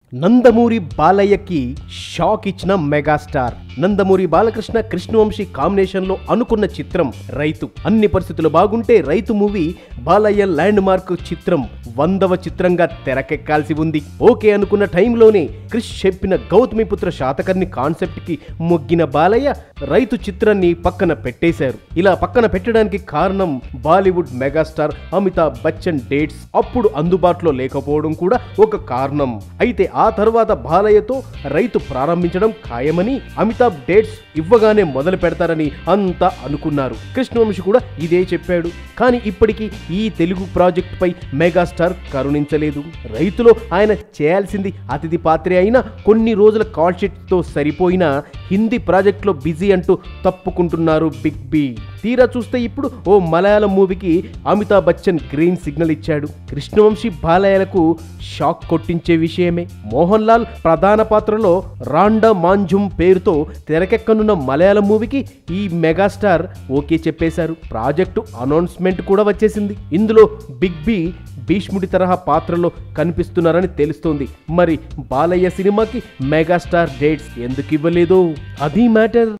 నందమూరి బాలయ్యకి షాక్ ఇచ్చిన megastar Nandamuri Balakrishna Krishna Vamsi combination లో అనుకున్న చిత్రం రైతు అన్ని పరిస్థితులు బాగుంటే రైతు మూవీ బాలయ్య ల్యాండ్ మార్క్ చిత్రం వందవ చిత్రంగా తెరకెక్కాల్సి ఉంది ఓకే అనుకున్న టైంలోనే క్రిష్ చెప్పిన గౌతమిపుత్ర శాతకర్ణి కాన్సెప్ట్ కి మొగ్గిన బాలయ్య రైతు చిత్రాన్ని పక్కన పెట్టేశారు ఇలా పక్కన పెట్టడానికి కారణం Bollywood megastar Amitabh Bachchan dates అప్పుడు అందుబాటులో లేకపోవడం కూడా ఒక కారణం అయితే ఆ తర్వాత బాలయ్యతో రైతు ప్రారంభించడం ఖాయమని అమితాబ్ డేట్స్ ఇవ్వగానే మొదలు పెడతారని అంతా అనుకున్నారు కృష్ణవంశి కూడా ఇదే చెప్పాడు కానీ ఇప్పటికీ ఈ తెలుగు ప్రాజెక్ట్ పై మెగాస్టార్ కరుణించలేదు రైతులో ఆయన చేయాల్సింది అతిథి పాత్రే అయినా కొన్ని రోజుల కాల్ షీట్ తో సరిపోయినా హిందీ ప్రాజెక్ట్లో బిజీ అంటూ తప్పుకుంటున్నారు బిగ్ బి తీరా చూస్తే ఇప్పుడు ఓ మలయాళం మూవీకి అమితాబ్ బచ్చన్ గ్రీన్ సిగ్నల్ ఇచ్చాడు కృష్ణవంశీ బాలయ్యలకు షాక్ కొట్టించే విషయమే మోహన్ లాల్ ప్రధాన పాత్రలో రాండా మాంజుమ్ పేరుతో తెరకెక్కనున్న మలయాళం మూవీకి ఈ మెగాస్టార్ ఓకే చెప్పేశారు ప్రాజెక్టు అనౌన్స్మెంట్ కూడా వచ్చేసింది ఇందులో బిగ్ బి భీష్ముడి తరహా పాత్రలో కనిపిస్తున్నారని తెలుస్తోంది మరి బాలయ్య సినిమాకి మెగాస్టార్ డేట్స్ ఎందుకు ఇవ్వలేదో అది మ్యాటర్